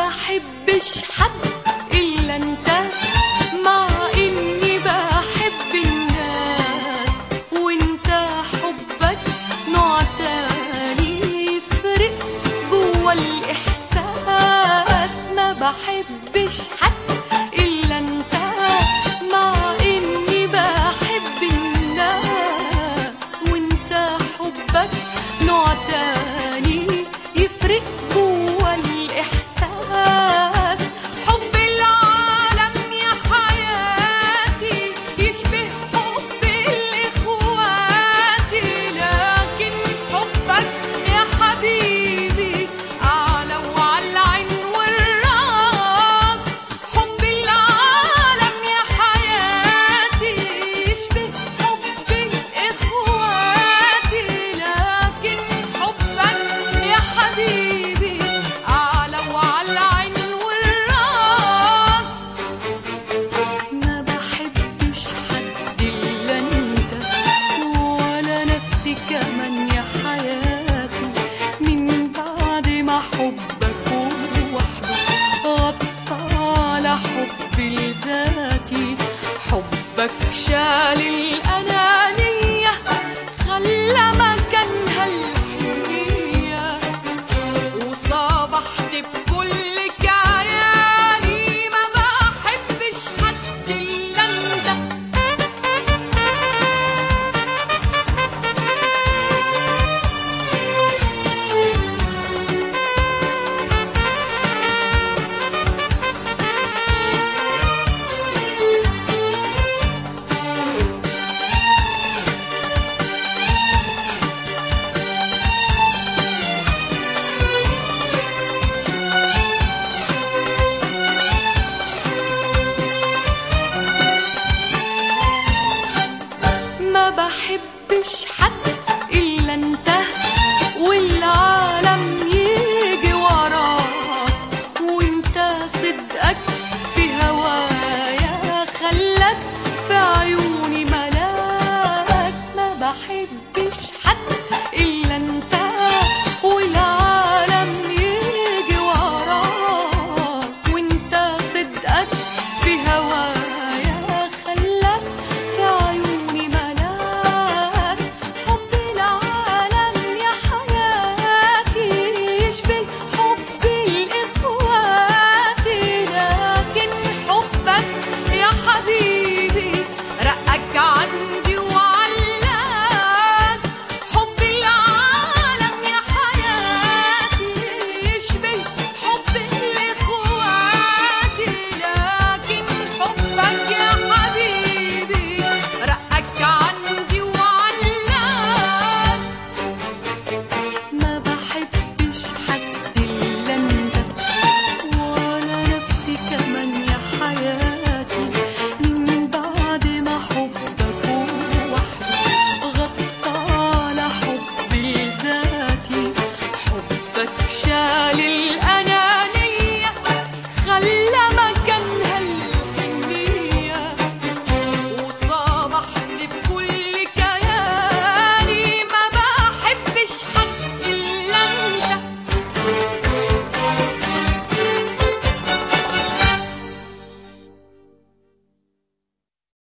بحبش حد إلا أنت مع إني بحب الناس وأنت حبك نوع تاني يفرق جوا الإحساس ما بحبش حد إلا أنت مع إني بحب الناس وأنت حبك نوع تاني يفرق جوا الإحساس حب العالم يا حياتي يشبه حب الإخواتي لكن حبك يا حبيبي أعلى وعلى العين والراس حب العالم يا حياتي يشبه حب الإخواتي لكن حبك يا حبيبي أعلى وعلى العين والراس ما بحبش حد إلا أنت ولا نفسي كمان يا حياتي من بعد ما حبك وحده غطى على حبي لذاتي حبك شال الأنانية خلى مكانها الحنية وصبحت بكل كياني ما بحبش حد إلا أنت ما بحبش